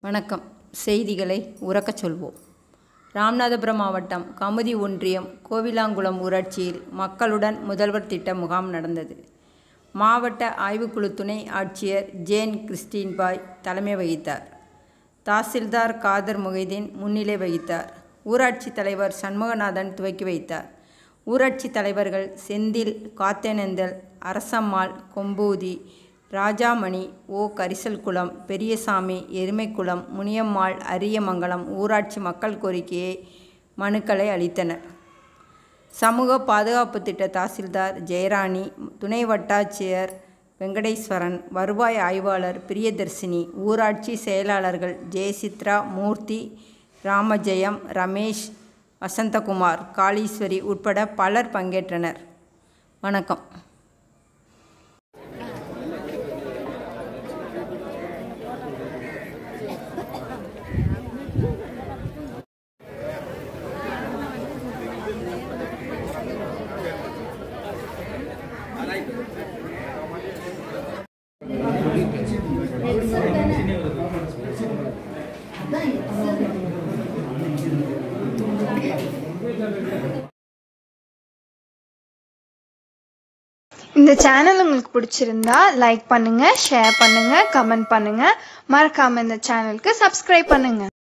வணக்கம் செய்திகளை உறக்கச் சொல்வோம் ராமநாதபுரம் மாவட்டம் கமுதி ஒன்றியம் கோவிலாங்குளம் ஊராட்சியில் மக்களுடன் முதல்வர் திட்ட முகாம் நடந்தது மாவட்ட ஆய்வுக்குழு துணை ஆட்சியர் ஜேன் கிறிஸ்டின்பாய் தலைமை வகித்தார் தாசில்தார் காதர் முகைதீன் முன்னிலை வகித்தார் ஊராட்சி தலைவர் சண்முகநாதன் துவக்கி வைத்தார் ஊராட்சி தலைவர்கள் செந்தில் காத்தேனந்தல் அரசம்மாள் கொம்பூதி ராஜாமணி ஓ கரிசல்குளம் பெரியசாமி எருமைக்குளம் முனியம்மாள் அரியமங்கலம் ஊராட்சி மக்கள் கோரிக்கையை மனுக்களை அளித்தனர் சமூக பாதுகாப்பு திட்ட தாசில்தார் ஜெயராணி துணை வட்டாட்சியர் வெங்கடேஸ்வரன் வருவாய் ஆய்வாளர் பிரியதர்சினி ஊராட்சி செயலாளர்கள் ஜெயசித்ரா மூர்த்தி ராமஜெயம் ரமேஷ் வசந்தகுமார் காளீஸ்வரி உட்பட பலர் பங்கேற்றனர் வணக்கம் இந்த சேனல் உங்களுக்கு பிடிச்சிருந்தா லைக் பண்ணுங்க ஷேர் பண்ணுங்க கமெண்ட் பண்ணுங்க மறக்காம இந்த சேனலுக்கு சப்ஸ்கிரைப் பண்ணுங்க